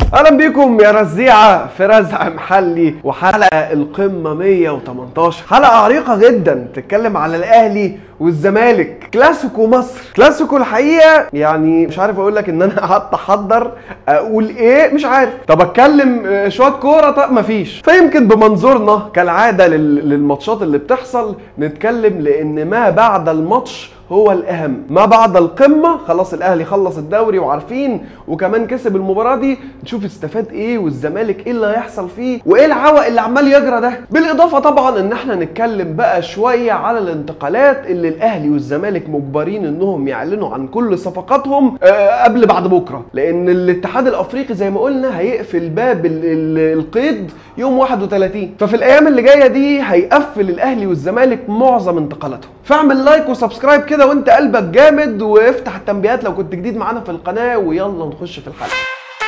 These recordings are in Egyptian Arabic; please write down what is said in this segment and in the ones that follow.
اهلا بيكم يا رزيعه في رزع محلي وحلقه القمه 118 حلقه عريقه جدا تتكلم على الاهلي والزمالك كلاسيكو مصر كلاسيكو الحقيقه يعني مش عارف اقول لك ان انا قعدت احضر اقول ايه مش عارف طب اتكلم آه، شويه كوره طب مفيش فيمكن بمنظورنا كالعاده لل- للماتشات اللي بتحصل نتكلم لان ما بعد الماتش هو الاهم ما بعد القمه خلاص الاهلي خلص الدوري وعارفين وكمان كسب المباراه دي نشوف استفاد ايه والزمالك ايه اللي هيحصل فيه وايه العوق اللي عمال يجرى ده بالاضافه طبعا ان احنا نتكلم بقى شويه على الانتقالات اللي الاهلي والزمالك مجبرين انهم يعلنوا عن كل صفقاتهم آه، قبل بعد بكره لان الاتحاد الافريقي زي ما قلنا هيقفل باب ال- ال- القيد يوم 31 ففي الايام اللي جايه دي هيقفل الاهلي والزمالك معظم انتقالاتهم فاعمل لايك وسبسكرايب كده وانت قلبك جامد وافتح التنبيهات لو كنت جديد معانا في القناه ويلا نخش في الحلقه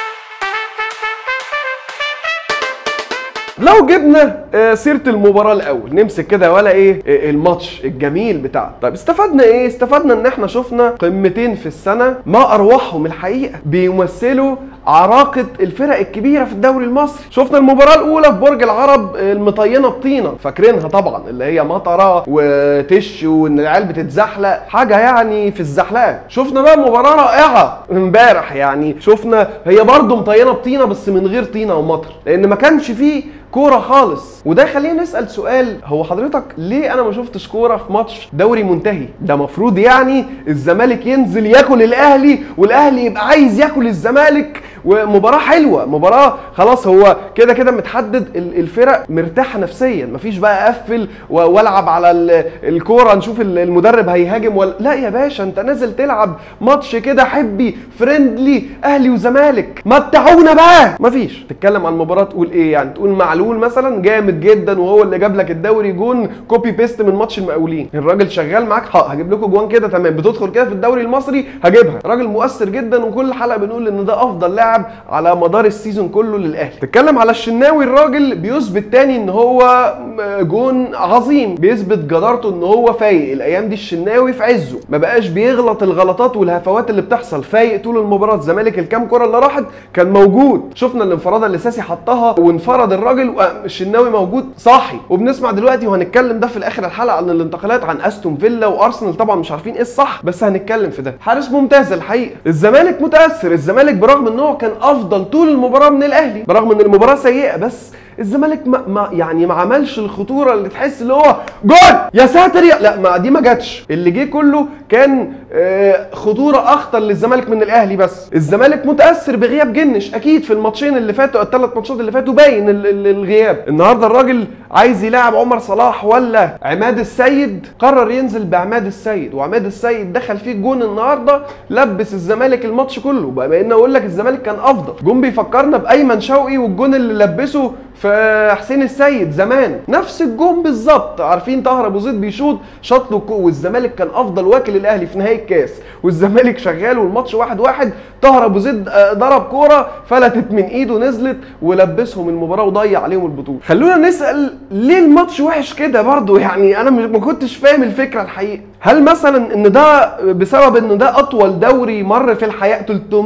لو جبنا آه، سيره المباراه الاول نمسك كده ولا ايه آه، الماتش الجميل بتاعنا طيب استفدنا ايه استفدنا ان احنا شفنا قمتين في السنه ما اروعهم الحقيقه بيمثلوا عراقه الفرق الكبيره في الدوري المصري شفنا المباراه الاولى في برج العرب آه، المطينه بطينه فاكرينها طبعا اللي هي مطره وتش وان العيال بتتزحلق حاجه يعني في الزحلقه شفنا بقى مباراه رائعه امبارح يعني شفنا هي برضه مطينه بطينه بس من غير طينه ومطر لان ما كانش فيه كوره خالص وده يخلينا نسال سؤال هو حضرتك ليه انا ما شفتش كوره في ماتش دوري منتهي ده مفروض يعني الزمالك ينزل ياكل الاهلي والاهلي يبقى عايز ياكل الزمالك ومباراه حلوه مباراه خلاص هو كده كده متحدد ال- الفرق مرتاحه نفسيا مفيش بقى اقفل و- والعب على ال- الكوره نشوف ال- المدرب هيهاجم ولا لا يا باشا انت نازل تلعب ماتش كده حبي فريندلي اهلي وزمالك متعونا بقى مفيش تتكلم عن مباراه تقول ايه يعني تقول معلول مثلا جامد جدا وهو اللي جاب لك الدوري جون كوبي بيست من ماتش المقاولين الراجل شغال معاك ها هجيب لكم جوان كده تمام بتدخل كده في الدوري المصري هجيبها راجل مؤثر جدا وكل حلقه بنقول ان ده افضل لاعب على مدار السيزون كله للاهلي تتكلم على الشناوي الراجل بيثبت تاني ان هو جون عظيم بيثبت جدارته ان هو فايق الايام دي الشناوي في عزه ما بقاش بيغلط الغلطات والهفوات اللي بتحصل فايق طول المباراه الزمالك الكام كره اللي راحت كان موجود شفنا الانفراده اللي ساسي حطها وانفرد الراجل والشناوي موجود صاحي وبنسمع دلوقتي وهنتكلم ده في الاخر الحلقه عن الانتقالات عن استون فيلا وارسنال طبعا مش عارفين ايه الصح بس هنتكلم في ده حارس ممتاز الحقيقه الزمالك متاثر الزمالك برغم ان هو كان افضل طول المباراه من الاهلي برغم ان المباراه سيئه بس الزمالك ما, ما يعني ما عملش الخطوره اللي تحس اللي هو جول يا ساتر يا لا ما دي ما جاتش اللي جه كله كان آه، خطوره اخطر للزمالك من الاهلي بس الزمالك متاثر بغياب جنش اكيد في الماتشين اللي فاتوا الثلاث ماتشات اللي فاتوا باين ال- ال- الغياب النهارده الراجل عايز يلاعب عمر صلاح ولا عماد السيد قرر ينزل بعماد السيد وعماد السيد دخل فيه جون النهارده لبس الزمالك الماتش كله بما ان اقول لك الزمالك كان افضل جون بيفكرنا بايمن شوقي والجون اللي لبسه في حسين السيد زمان نفس الجون بالظبط عارفين طاهر ابو زيد بيشوط شاط له كو- والزمالك كان افضل واكل الاهلي في نهائي الكاس والزمالك شغال والماتش واحد واحد طاهر ابو زيد آه، ضرب كوره فلتت من ايده نزلت ولبسهم المباراه وضيع عليهم البطوله خلونا نسال ليه الماتش وحش كده برضو يعني انا م- ما كنتش فاهم الفكره الحقيقه هل مثلا ان ده بسبب ان ده اطول دوري مر في الحياه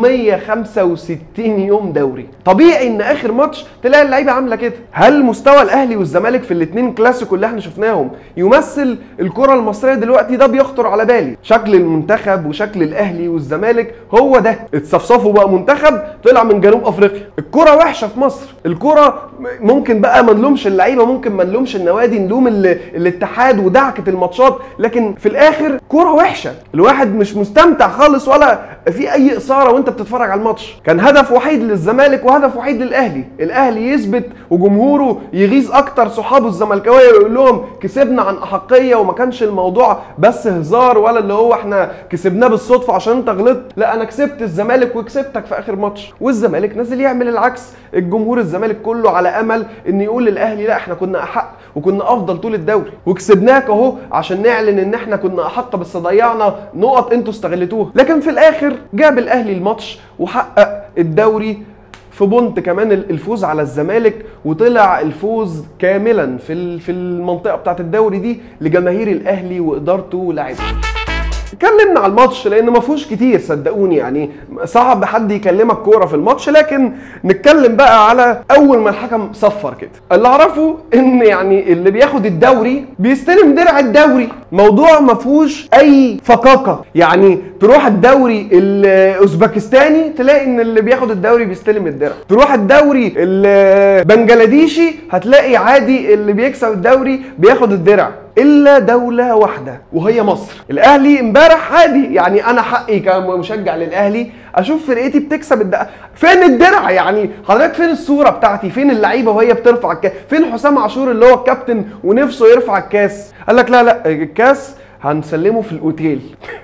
365 يوم دوري طبيعي ان اخر ماتش تلاقي اللعيبه عامله كده هل مستوى الاهلي والزمالك في الاثنين كلاسيكو اللي احنا شفناهم يمثل الكره المصريه دلوقتي ده بيخطر على بالي شكل المنتخب وشكل الاهلي والزمالك هو ده اتصفصفوا بقى منتخب طلع من جنوب افريقيا الكره وحشه في مصر الكره ممكن بقى ما نلومش اللعيبه ممكن ما نلومش النوادي نلوم ال- الاتحاد ودعكه الماتشات لكن في الاخر كوره وحشه الواحد مش مستمتع خالص ولا في اي اثاره وانت بتتفرج على الماتش كان هدف وحيد للزمالك وهدف وحيد للاهلي الاهلي يثبت وجمهوره يغيظ اكتر صحابه الزملكاويه ويقول لهم كسبنا عن احقيه وما كانش الموضوع بس هزار ولا اللي هو احنا كسبناه بالصدفه عشان انت غلطت لا انا كسبت الزمالك وكسبتك في اخر ماتش والزمالك نازل يعمل العكس الجمهور الزمالك كله على امل ان يقول للاهلي لا احنا كنا احق وكنا افضل طول الدوري وكسبناك اهو عشان نعلن ان احنا كنا احق بس ضيعنا نقط انتوا استغلتوها لكن في الاخر جاب الاهلي الماتش وحقق الدوري في بونت كمان الفوز على الزمالك وطلع الفوز كاملا في ال- في المنطقه بتاعه الدوري دي لجماهير الاهلي وادارته ولاعيبته اتكلمنا على الماتش لان ما فيهوش كتير صدقوني يعني صعب حد يكلمك كوره في الماتش لكن نتكلم بقى على اول ما الحكم صفر كده اللي اعرفه ان يعني اللي بياخد الدوري بيستلم درع الدوري موضوع ما فيهوش اي فقاقه يعني تروح الدوري الاوزبكستاني تلاقي ان اللي بياخد الدوري بيستلم الدرع تروح الدوري البنجلاديشي هتلاقي عادي اللي بيكسب الدوري بياخد الدرع الا دوله واحده وهي مصر الاهلي امبارح عادي يعني انا حقي كمشجع للاهلي اشوف فرقتي بتكسب الد... فين الدرع يعني حضرتك فين الصوره بتاعتي فين اللعيبه وهي بترفع الكاس فين حسام عاشور اللي هو الكابتن ونفسه يرفع الكاس قال لك لا لا الكاس هنسلمه في الاوتيل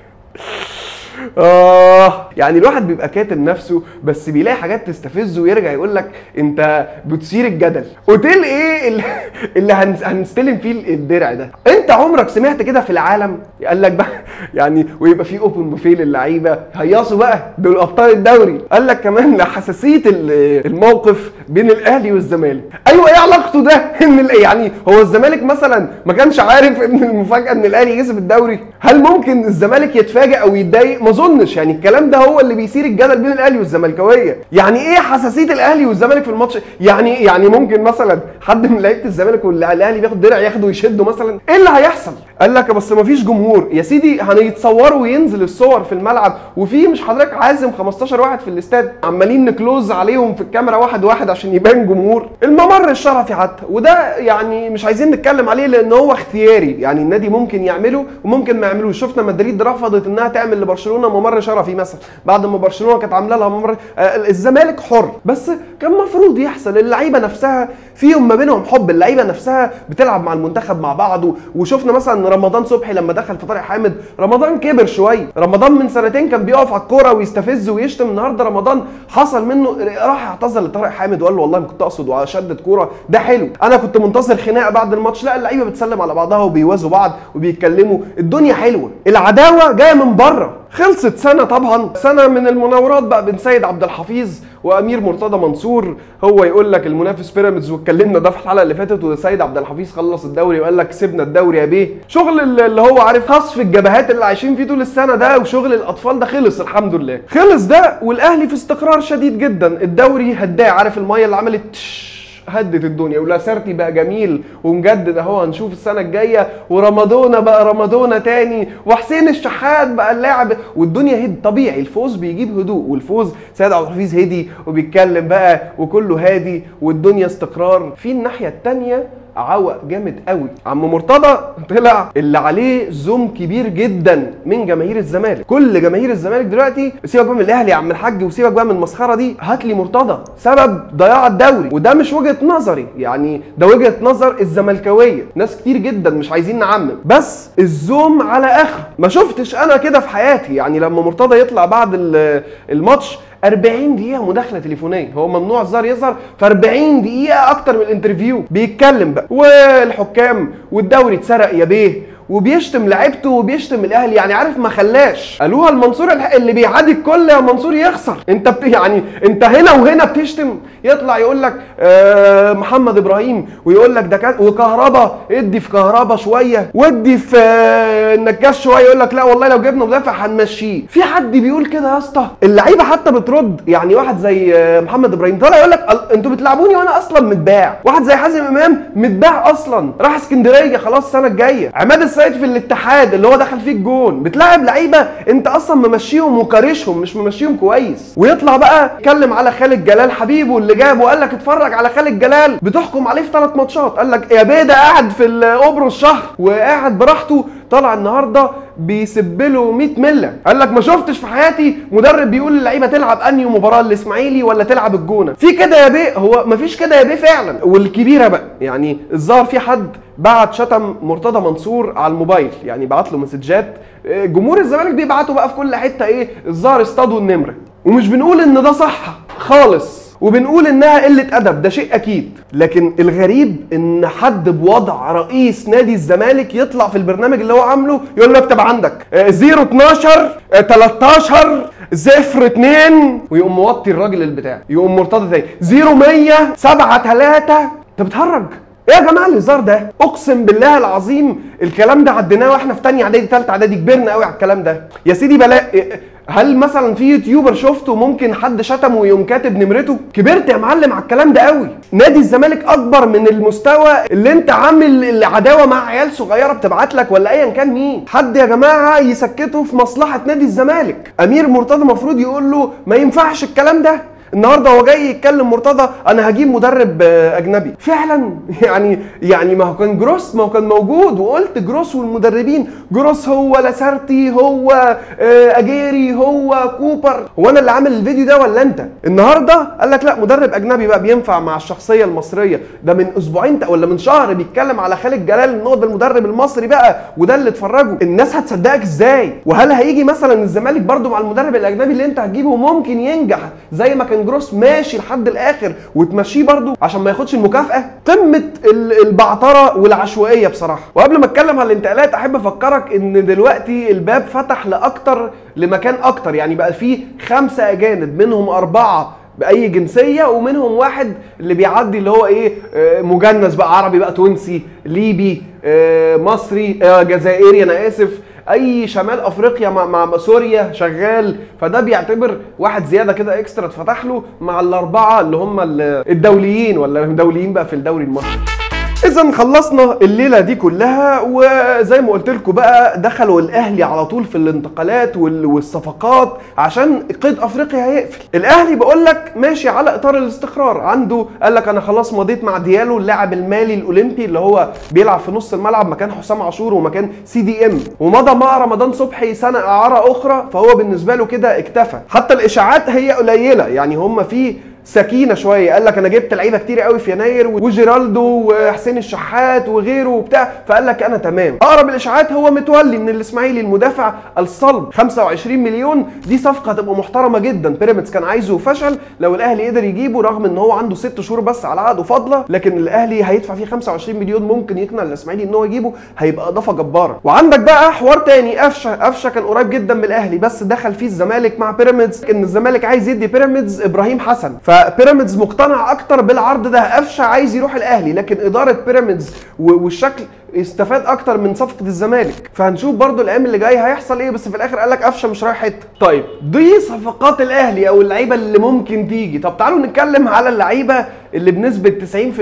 آه يعني الواحد بيبقى كاتم نفسه بس بيلاقي حاجات تستفزه ويرجع يقول لك انت بتثير الجدل اوتيل ايه اللي, اللي هنس- هنستلم فيه الدرع ده انت عمرك سمعت كده في العالم قال لك بقى يعني ويبقى في اوبن بوفيه للعيبه هيصوا بقى دول ابطال الدوري قال لك كمان لحساسيه ال- الموقف بين الاهلي والزمالك ايوه ايه علاقته ده ان ال- يعني هو الزمالك مثلا ما كانش عارف ان المفاجاه ان الاهلي يكسب الدوري هل ممكن الزمالك يتفاجئ او يتضايق ما اظنش يعني الكلام ده هو اللي بيثير الجدل بين الاهلي والزملكاويه يعني ايه حساسيه الاهلي والزمالك في الماتش يعني يعني ممكن مثلا حد من لعيبه الزمالك والاهلي بياخد درع ياخده ويشده مثلا ايه اللي هيحصل قال لك بس ما فيش جمهور يا سيدي هنتصوروا وينزل الصور في الملعب وفي مش حضرتك عازم 15 واحد في الاستاد عمالين نكلوز عليهم في الكاميرا واحد واحد عشان يبان جمهور الممر الشرفي حتى وده يعني مش عايزين نتكلم عليه لان هو اختياري يعني النادي ممكن يعمله وممكن ما يعملوش شفنا مدريد رفضت انها تعمل لبرشلونه ممر شرفي مثلا بعد ما برشلونه كانت عامله لها ممر آه، الزمالك حر بس كان المفروض يحصل اللعيبه نفسها فيهم ما بينهم حب اللعيبه نفسها بتلعب مع المنتخب مع بعض و- وشفنا مثلا رمضان صبحي لما دخل في طارق حامد رمضان كبر شويه رمضان من سنتين كان بيقف على الكوره ويستفز ويشتم النهارده رمضان حصل منه راح اعتذر لطارق حامد وقال له والله ما كنت اقصد وشدت كوره ده حلو انا كنت منتظر خناقه بعد الماتش لا اللعيبه بتسلم على بعضها وبيوازوا بعض وبيتكلموا الدنيا حلوه العداوه جايه من بره خلصت سنه طبعا سنه من المناورات بقى بين سيد عبد الحفيظ وامير مرتضى منصور هو يقول لك المنافس بيراميدز واتكلمنا ده في الحلقه اللي فاتت وسيد عبد الحفيظ خلص الدوري وقال لك كسبنا الدوري يا بيه شغل ال- اللي هو عارف خصف الجبهات اللي عايشين فيه طول السنه ده وشغل الاطفال ده خلص الحمد لله خلص ده والاهلي في استقرار شديد جدا الدوري هداه عارف الميه اللي عملت تش هدت الدنيا ولاسارتي بقى جميل ومجدد اهو هنشوف السنه الجايه ورمضونا بقى رمضونا تاني وحسين الشحات بقى اللاعب والدنيا هد طبيعي الفوز بيجيب هدوء والفوز سيد عبد الحفيظ هدي وبيتكلم بقى وكله هادي والدنيا استقرار في الناحيه التانيه عوق جامد قوي عم مرتضى طلع اللي عليه زوم كبير جدا من جماهير الزمالك كل جماهير الزمالك دلوقتي سيبك بقى من الاهلي يا عم الحاج وسيبك بقى من المسخره دي هات لي مرتضى سبب ضياع الدوري وده مش وجهه نظري يعني ده وجهه نظر الزملكاويه ناس كتير جدا مش عايزين نعمم بس الزوم على اخر ما شفتش انا كده في حياتي يعني لما مرتضى يطلع بعد ال- الماتش 40 دقيقة مداخلة تليفونية هو ممنوع الزار يظهر في 40 دقيقة أكتر من الانترفيو بيتكلم بقى والحكام والدوري اتسرق يا بيه وبيشتم لعيبته وبيشتم الاهلي يعني عارف ما خلاش قالوها المنصور الح- اللي بيعادي الكل يا منصور يخسر انت بت... يعني انت هنا وهنا بتشتم يطلع يقول لك آه محمد ابراهيم ويقول لك ده كان وكهربا ادي في كهربا شويه وادي في آه النجاش شويه يقول لك لا والله لو جبنا مدافع هنمشيه في حد بيقول كده يا اسطى اللعيبه حتى بترد يعني واحد زي آه محمد ابراهيم طالع يقول لك ال- انتوا بتلعبوني وانا اصلا متباع واحد زي حازم امام متباع اصلا راح اسكندريه خلاص السنه الجايه عماد السيد في الاتحاد اللي هو دخل فيه الجون بتلاعب لعيبه انت اصلا ممشيهم وكارشهم مش ممشيهم كويس ويطلع بقى يتكلم على خالد جلال حبيبه اللي جابه قال لك اتفرج على خالد جلال بتحكم عليه في ثلاث ماتشات قال لك يا بيه ده قاعد في القبرص شهر وقاعد براحته طلع النهارده بيسب له 100 مله قال لك ما شفتش في حياتي مدرب بيقول للعيبه تلعب انهي مباراه الاسماعيلي ولا تلعب الجونه في كده يا بيه هو ما فيش كده يا بيه فعلا والكبيره بقى يعني الظاهر في حد بعت شتم مرتضى منصور على الموبايل يعني بعت له مسجات آه، جمهور الزمالك بيبعتوا بقى في كل حته ايه الظاهر اصطادوا النمره ومش بنقول ان ده صح خالص وبنقول انها قله ادب ده شيء اكيد لكن الغريب ان حد بوضع رئيس نادي الزمالك يطلع في البرنامج اللي هو عامله يقول له اكتب عندك آه، 0 12 آه، 13 0 2 ويقوم موطي الراجل البتاع يقوم مرتضى تاني 0 100 7 3 انت بتهرج ايه يا جماعه الهزار ده اقسم بالله العظيم الكلام ده عديناه واحنا في تانية اعدادي تالتة اعدادي كبرنا قوي على الكلام ده يا سيدي بلا هل مثلا في يوتيوبر شفته ممكن حد شتمه ويقوم كاتب نمرته كبرت يا معلم على الكلام ده قوي نادي الزمالك اكبر من المستوى اللي انت عامل العداوه مع عيال صغيره بتبعت لك ولا ايا كان مين حد يا جماعه يسكته في مصلحه نادي الزمالك امير مرتضى المفروض يقول له ما ينفعش الكلام ده النهارده هو جاي يتكلم مرتضى انا هجيب مدرب آه، اجنبي فعلا يعني يعني ما هو كان جروس ما هو كان موجود وقلت جروس والمدربين جروس هو لاسارتي هو آه، اجيري هو كوبر هو انا اللي عامل الفيديو ده ولا انت النهارده قال لك لا مدرب اجنبي بقى بينفع مع الشخصيه المصريه ده من اسبوعين ولا من شهر بيتكلم على خالد جلال ان هو ده المدرب المصري بقى وده اللي اتفرجوا الناس هتصدقك ازاي وهل هيجي مثلا الزمالك برضو مع المدرب الاجنبي اللي انت هتجيبه ممكن ينجح زي ما كان جروس ماشي لحد الاخر وتمشيه برضو عشان ما ياخدش المكافاه قمه ال- البعتره والعشوائيه بصراحه وقبل ما اتكلم على الانتقالات احب افكرك ان دلوقتي الباب فتح لاكتر لمكان اكتر يعني بقى فيه خمسه اجانب منهم اربعه باي جنسيه ومنهم واحد اللي بيعدي اللي هو ايه آه، مجنس بقى عربي بقى تونسي ليبي آه، مصري آه، جزائري انا اسف اي شمال افريقيا مع, مع سوريا شغال فده بيعتبر واحد زياده كده اكسترا اتفتح له مع الاربعه اللي هم ال- الدوليين ولا دوليين بقى في الدوري المصري اذا خلصنا الليله دي كلها وزي ما قلت لكم بقى دخلوا الاهلي على طول في الانتقالات وال- والصفقات عشان قيد افريقيا هيقفل الاهلي بقول لك ماشي على اطار الاستقرار عنده قال لك انا خلاص مضيت مع ديالو اللاعب المالي الاولمبي اللي هو بيلعب في نص الملعب مكان حسام عاشور ومكان سي دي ام ومضى مع رمضان صبحي سنه اعاره اخرى فهو بالنسبه له كده اكتفى حتى الاشاعات هي قليله يعني هم في سكينه شويه قال لك انا جبت لعيبه كتير قوي في يناير وجيرالدو وحسين الشحات وغيره وبتاع فقال لك انا تمام اقرب الاشاعات هو متولي من الاسماعيلي المدافع الصلب 25 مليون دي صفقه هتبقى محترمه جدا بيراميدز كان عايزه وفشل لو الاهلي قدر يجيبه رغم ان هو عنده ست شهور بس على عقده فاضله لكن الاهلي هيدفع فيه 25 مليون ممكن يقنع الاسماعيلي ان هو يجيبه هيبقى اضافه جباره وعندك بقى حوار تاني قفشه قفشه كان قريب جدا من الاهلي بس دخل فيه الزمالك مع بيراميدز ان الزمالك عايز يدي بيراميدز ابراهيم حسن فبيراميدز مقتنع اكتر بالعرض ده قفشه عايز يروح الاهلي لكن اداره بيراميدز و- والشكل استفاد اكتر من صفقه الزمالك فهنشوف برضو الايام اللي جايه هيحصل ايه بس في الاخر قال لك قفشه مش رايح حته طيب دي صفقات الاهلي او اللعيبه اللي ممكن تيجي طب تعالوا نتكلم على اللعيبه اللي بنسبه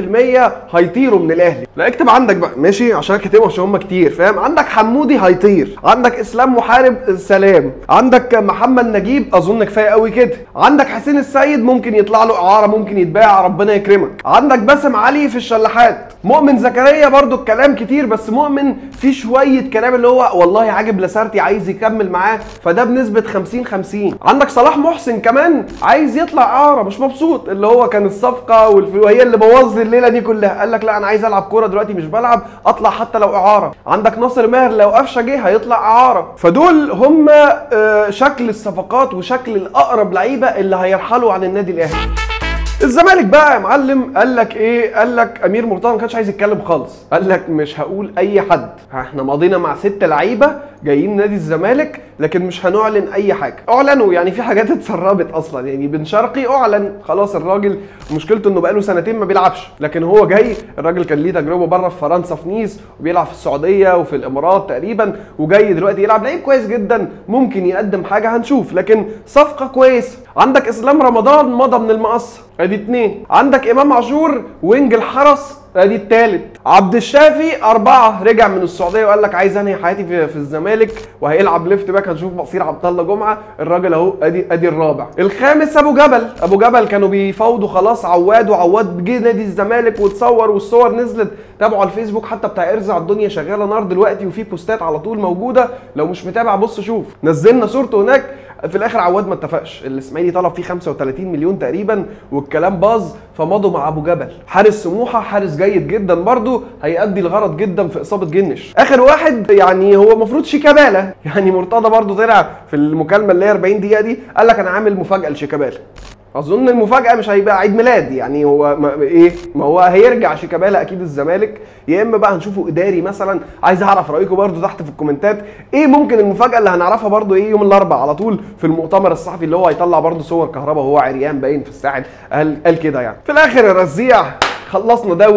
90% هيطيروا من الاهلي لا اكتب عندك بقى ماشي عشان كاتبهم عشان هم كتير فاهم عندك حمودي هيطير عندك اسلام محارب سلام عندك محمد نجيب اظن كفايه قوي كده عندك حسين السيد ممكن يطلع له اعاره ممكن يتباع ربنا يكرمك عندك باسم علي في الشلاحات مؤمن زكريا برضو الكلام كتير بس مؤمن في شويه كلام اللي هو والله عاجب لاسارتي عايز يكمل معاه فده بنسبه 50 50 عندك صلاح محسن كمان عايز يطلع اعاره مش مبسوط اللي هو كان الصفقه والف- وهي اللي بوظ لي الليله دي كلها قال لك لا انا عايز العب كوره دلوقتي مش بلعب اطلع حتى لو اعاره عندك ناصر ماهر لو قفشه جه هيطلع اعاره فدول هم آه، شكل الصفقات وشكل الاقرب لعيبه اللي هيرحلوا عن النادي الاهلي الزمالك بقى يا معلم قال لك ايه قال لك امير مرتضى ما كانش عايز يتكلم خالص قال لك مش هقول اي حد احنا ماضينا مع ست لعيبه جايين نادي الزمالك لكن مش هنعلن اي حاجه اعلنوا يعني في حاجات اتسربت اصلا يعني بن شرقي اعلن خلاص الراجل مشكلته انه بقاله سنتين ما بيلعبش لكن هو جاي الراجل كان ليه تجربه بره في فرنسا في نيس وبيلعب في السعوديه وفي الامارات تقريبا وجاي دلوقتي يلعب لعيب كويس جدا ممكن يقدم حاجه هنشوف لكن صفقه كويسه عندك اسلام رمضان مضى من المقصه ادي اتنين عندك امام عاشور وينج الحرس ادي التالت عبد الشافي اربعه رجع من السعوديه وقال لك عايز انهي حياتي في, في الزمالك وهيلعب ليفت باك هنشوف مصير عبد الله جمعه الراجل اهو ادي ادي الرابع الخامس ابو جبل ابو جبل كانوا بيفاوضوا خلاص عواد وعواد جه نادي الزمالك واتصور والصور نزلت تابعوا على الفيسبوك حتى بتاع ارزع الدنيا شغاله نار دلوقتي وفي بوستات على طول موجوده لو مش متابع بص شوف نزلنا صورته هناك في الاخر عواد ما اتفقش الاسماعيلي طلب فيه 35 مليون تقريبا والكلام باظ فمضوا مع ابو جبل حارس سموحه حارس جيد جدا برضه هيأدي الغرض جدا في اصابه جنش اخر واحد يعني هو المفروض شيكابالا يعني مرتضى برضه طلع في المكالمه اللي هي 40 دقيقه دي قال لك انا عامل مفاجاه لشيكابالا اظن المفاجاه مش هيبقى عيد ميلاد يعني هو ما ايه ما هو هيرجع شيكابالا اكيد الزمالك يا اما بقى هنشوفه اداري مثلا عايز اعرف رايكم برضو تحت في الكومنتات ايه ممكن المفاجاه اللي هنعرفها برضو ايه يوم الاربعاء على طول في المؤتمر الصحفي اللي هو هيطلع برضو صور كهرباء وهو عريان باين في الساحل قال قال كده يعني في الاخر يا رزيع خلصنا دوري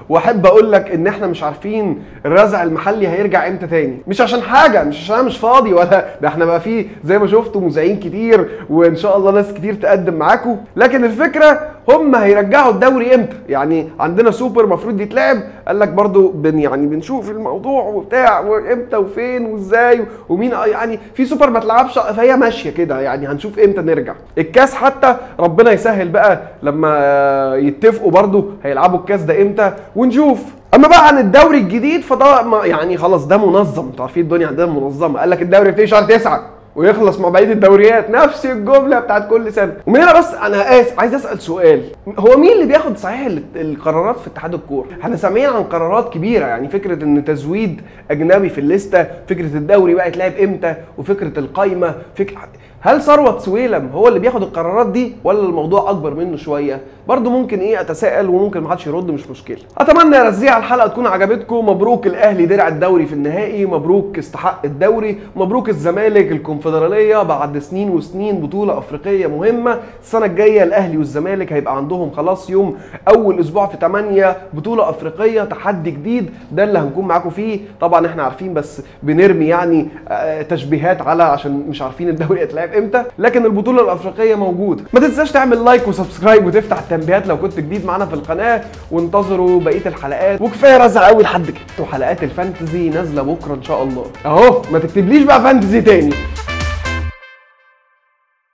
واحب اقول لك ان احنا مش عارفين الرزع المحلي هيرجع امتى تاني مش عشان حاجه مش عشان انا مش فاضي ولا ده احنا بقى فيه زي ما شفتوا مذيعين كتير وان شاء الله ناس كتير تقدم معاكم لكن الفكره هم هيرجعوا الدوري امتى يعني عندنا سوبر المفروض يتلعب قال لك برضو بن يعني بنشوف الموضوع وبتاع وامتى وفين وازاي ومين يعني في سوبر ما تلعبش فهي ماشيه كده يعني هنشوف امتى نرجع الكاس حتى ربنا يسهل بقى لما يتفقوا برضو هيلعبوا الكاس ده امتى ونشوف اما بقى عن الدوري الجديد فده ما- يعني خلاص ده منظم انتوا عارفين الدنيا عندنا منظمه قال لك الدوري بتاعي شهر 9 ويخلص مع بقيه الدوريات نفس الجمله بتاعت كل سنه ومن هنا بس انا اسف عايز اسال سؤال هو مين اللي بياخد صحيح ال- القرارات في اتحاد الكوره احنا سامعين عن قرارات كبيره يعني فكره ان تزويد اجنبي في الليسته فكره الدوري بقى يتلعب امتى وفكره القايمه فكره هل ثروت سويلم هو اللي بياخد القرارات دي ولا الموضوع اكبر منه شويه برضه ممكن ايه اتساءل وممكن محدش يرد مش مشكله اتمنى يا رزيع الحلقه تكون عجبتكم مبروك الاهلي درع الدوري في النهائي مبروك استحق الدوري مبروك الزمالك الكونفدراليه بعد سنين وسنين بطوله افريقيه مهمه السنه الجايه الاهلي والزمالك هيبقى عندهم خلاص يوم اول اسبوع في 8 بطوله افريقيه تحدي جديد ده اللي هنكون معاكم فيه طبعا احنا عارفين بس بنرمي يعني آه، تشبيهات على عشان مش عارفين الدوري هيتلعب امتى لكن البطوله الافريقيه موجوده ما تنساش تعمل لايك وسبسكرايب وتفتح التنبيهات لو كنت جديد معانا في القناه وانتظروا بقيه الحلقات وكفايه رزع قوي لحد كده وحلقات الفانتزي نازله بكره ان شاء الله اهو ما تكتبليش بقى فانتزي تاني